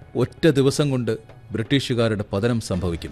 ഒറ്റ ദിവസം കൊണ്ട് ബ്രിട്ടീഷുകാരുടെ പതനം സംഭവിക്കും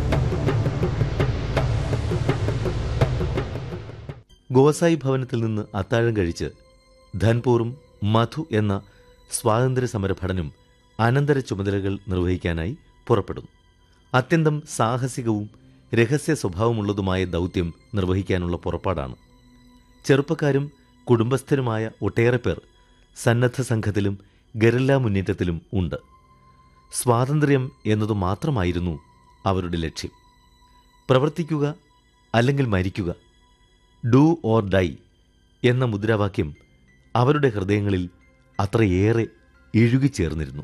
ഗോസായി ഭവനത്തിൽ നിന്ന് അത്താഴം കഴിച്ച് ധൻപൂറും മധു എന്ന സ്വാതന്ത്ര്യ സമര ഭടനും അനന്തര ചുമതലകൾ നിർവഹിക്കാനായി പുറപ്പെടുന്നു അത്യന്തം സാഹസികവും രഹസ്യ സ്വഭാവമുള്ളതുമായ ദൗത്യം നിർവഹിക്കാനുള്ള പുറപ്പാടാണ് ചെറുപ്പക്കാരും കുടുംബസ്ഥരുമായ ഒട്ടേറെ പേർ സന്നദ്ധ സംഘത്തിലും ഗറില്ല മുന്നേറ്റത്തിലും ഉണ്ട് സ്വാതന്ത്ര്യം എന്നതു മാത്രമായിരുന്നു അവരുടെ ലക്ഷ്യം പ്രവർത്തിക്കുക അല്ലെങ്കിൽ മരിക്കുക ഡു ഓർ ഡൈ എന്ന മുദ്രാവാക്യം അവരുടെ ഹൃദയങ്ങളിൽ അത്രയേറെ ഇഴുകിച്ചേർന്നിരുന്നു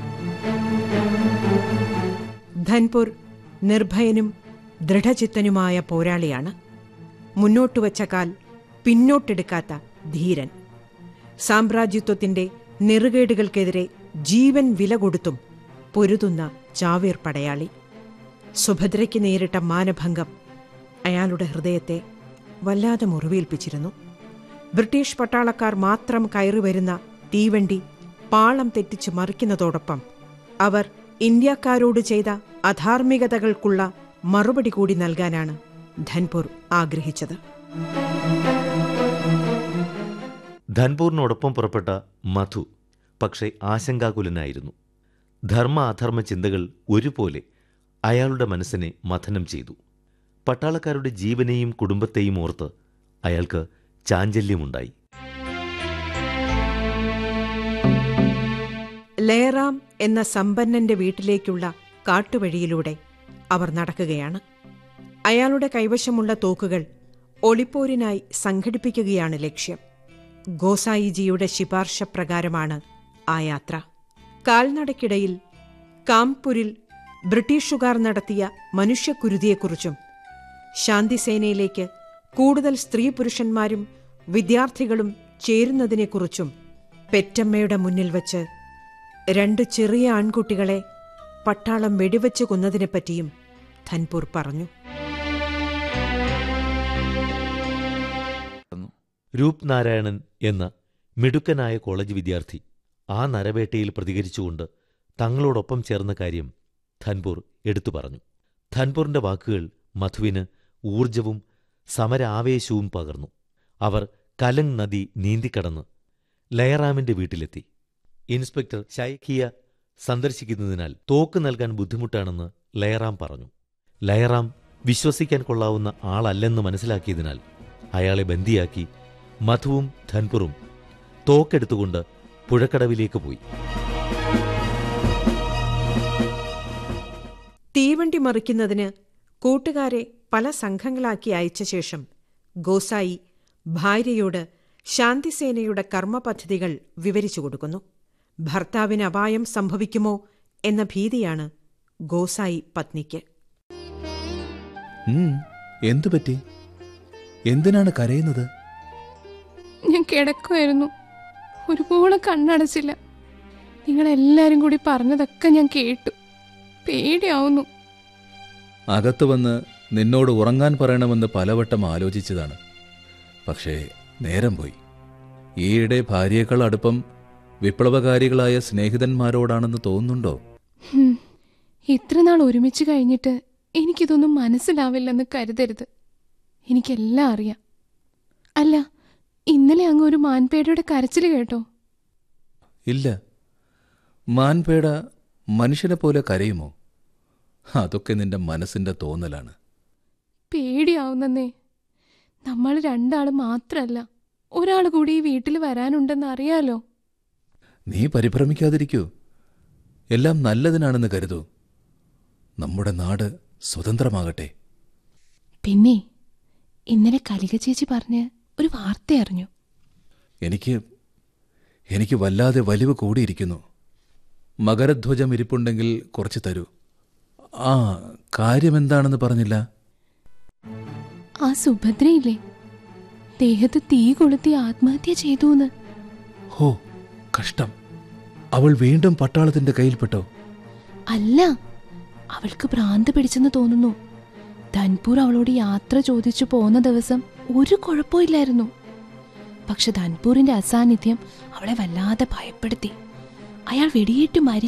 ധൻപൂർ നിർഭയനും ദൃഢചിത്തനുമായ പോരാളിയാണ് മുന്നോട്ടുവച്ച കാൽ പിന്നോട്ടെടുക്കാത്ത ധീരൻ സാമ്രാജ്യത്വത്തിന്റെ നെറുകേടുകൾക്കെതിരെ ജീവൻ വില കൊടുത്തും പൊരുതുന്ന ചാവേർ പടയാളി സുഭദ്രയ്ക്ക് നേരിട്ട മാനഭംഗം അയാളുടെ ഹൃദയത്തെ വല്ലാതെ മുറിവേൽപ്പിച്ചിരുന്നു ബ്രിട്ടീഷ് പട്ടാളക്കാർ മാത്രം കയറി വരുന്ന തീവണ്ടി പാളം തെറ്റിച്ച് മറിക്കുന്നതോടൊപ്പം അവർ ഇന്ത്യക്കാരോട് ചെയ്ത അധാർമികതകൾക്കുള്ള മറുപടി കൂടി നൽകാനാണ് ധൻപൂർ ആഗ്രഹിച്ചത് ധൻപൂറിനോടൊപ്പം പുറപ്പെട്ട മധു പക്ഷേ ആശങ്കാകുലനായിരുന്നു ധർമ്മ അധർമ്മ ചിന്തകൾ ഒരുപോലെ അയാളുടെ മനസ്സിനെ മഥനം ചെയ്തു പട്ടാളക്കാരുടെ ജീവനെയും കുടുംബത്തെയും ഓർത്ത് അയാൾക്ക് ചാഞ്ചല്യമുണ്ടായി ലേറാം എന്ന സമ്പന്നന്റെ വീട്ടിലേക്കുള്ള കാട്ടുവഴിയിലൂടെ അവർ നടക്കുകയാണ് അയാളുടെ കൈവശമുള്ള തോക്കുകൾ ഒളിപ്പോരിനായി സംഘടിപ്പിക്കുകയാണ് ലക്ഷ്യം ഗോസായിജിയുടെ ശിപാർശ പ്രകാരമാണ് ആ യാത്ര കാൽനടയ്ക്കിടയിൽ കാംപുരിൽ ബ്രിട്ടീഷുകാർ നടത്തിയ മനുഷ്യക്കുരുതിയെക്കുറിച്ചും ശാന്തിസേനയിലേക്ക് കൂടുതൽ സ്ത്രീ പുരുഷന്മാരും വിദ്യാർത്ഥികളും ചേരുന്നതിനെക്കുറിച്ചും പെറ്റമ്മയുടെ മുന്നിൽ വച്ച് രണ്ട് ചെറിയ ആൺകുട്ടികളെ പട്ടാളം വെടിവെച്ച് കൊന്നതിനെപ്പറ്റിയും ധൻപൂർ പറഞ്ഞു രൂപ് നാരായണൻ എന്ന മിടുക്കനായ കോളേജ് വിദ്യാർത്ഥി ആ നരവേട്ടയിൽ പ്രതികരിച്ചുകൊണ്ട് തങ്ങളോടൊപ്പം ചേർന്ന കാര്യം ധൻപൂർ എടുത്തു പറഞ്ഞു ധൻപൂറിന്റെ വാക്കുകൾ മധുവിന് ഊർജവും സമരാവേശവും പകർന്നു അവർ കലങ് നദി നീന്തിക്കടന്ന് ലയറാമിന്റെ വീട്ടിലെത്തി ഇൻസ്പെക്ടർ ഷൈഖിയ സന്ദർശിക്കുന്നതിനാൽ തോക്ക് നൽകാൻ ബുദ്ധിമുട്ടാണെന്ന് ലയറാം പറഞ്ഞു ലയറാം വിശ്വസിക്കാൻ കൊള്ളാവുന്ന ആളല്ലെന്ന് മനസ്സിലാക്കിയതിനാൽ അയാളെ ബന്ദിയാക്കി മധുവും ധൻപുറും തോക്കെടുത്തുകൊണ്ട് പുഴക്കടവിലേക്ക് പോയി തീവണ്ടി മറിക്കുന്നതിന് കൂട്ടുകാരെ പല സംഘങ്ങളാക്കി അയച്ച ശേഷം ഗോസായി ഭാര്യയോട് ശാന്തിസേനയുടെ കർമ്മപദ്ധതികൾ വിവരിച്ചു കൊടുക്കുന്നു ഭർത്താവിന് അപായം സംഭവിക്കുമോ എന്ന ഭീതിയാണ് ഗോസായി പത്നിക്ക് ഉം, എന്തു പറ്റി എന്തിനാണ് കരയുന്നത് ഞാൻ കിടക്കുമായിരുന്നു ഒരുപോലെ കണ്ണടച്ചില്ല നിങ്ങളെല്ലാരും കൂടി പറഞ്ഞതൊക്കെ ഞാൻ കേട്ടു പേടിയാവുന്നു അകത്ത് വന്ന് നിന്നോട് ഉറങ്ങാൻ പറയണമെന്ന് പലവട്ടം ആലോചിച്ചതാണ് പക്ഷേ നേരം പോയി ഈയിടെ ഭാര്യയേക്കാൾ അടുപ്പം വിപ്ലവകാരികളായ സ്നേഹിതന്മാരോടാണെന്ന് തോന്നുന്നുണ്ടോ ഹും, ഇത്ര നാൾ ഒരുമിച്ച് കഴിഞ്ഞിട്ട് എനിക്കിതൊന്നും മനസ്സിലാവില്ലെന്ന് കരുതരുത് എനിക്കെല്ലാം അറിയാം അല്ല ഇന്നലെ അങ്ങ് ഒരു മാൻപേടയുടെ കരച്ചിൽ കേട്ടോ ഇല്ല മാൻപേട മനുഷ്യനെ പോലെ കരയുമോ അതൊക്കെ നിന്റെ മനസ്സിന്റെ തോന്നലാണ് പേടിയാവുന്നേ നമ്മൾ രണ്ടാള് മാത്രല്ല ഒരാൾ കൂടി ഈ വീട്ടിൽ വരാനുണ്ടെന്ന് അറിയാലോ നീ പരിഭ്രമിക്കാതിരിക്കൂ എല്ലാം നല്ലതിനാണെന്ന് കരുതൂ നമ്മുടെ നാട് സ്വതന്ത്രമാകട്ടെ പിന്നെ ഇന്നലെ കലിക ചേച്ചി പറഞ്ഞ് ഒരു വാർത്ത അറിഞ്ഞു എനിക്ക് എനിക്ക് വല്ലാതെ വലിവ് കൂടിയിരിക്കുന്നു മകരധ്വജം ഇരിപ്പുണ്ടെങ്കിൽ കുറച്ച് തരൂ ആ കാര്യമെന്താണെന്ന് പറഞ്ഞില്ല ആ സുഭദ്രയില്ലേ ദേഹത്ത് തീ കൊളുത്തി ആത്മഹത്യ ചെയ്തൂന്ന് ഹോ കഷ്ടം അവൾ വീണ്ടും പട്ടാളത്തിന്റെ കയ്യിൽപ്പെട്ടോ അല്ല അവൾക്ക് ഭ്രാന്ത് പിടിച്ചെന്ന് തോന്നുന്നു ധൻപൂർ അവളോട് യാത്ര ചോദിച്ചു പോന്ന ദിവസം ഒരു കുഴപ്പമില്ലായിരുന്നു പക്ഷെ ധൻപൂരിന്റെ അസാന്നിധ്യം അവളെ വല്ലാതെ ഭയപ്പെടുത്തി അയാൾ വെടിയേറ്റ് മരിച്ചു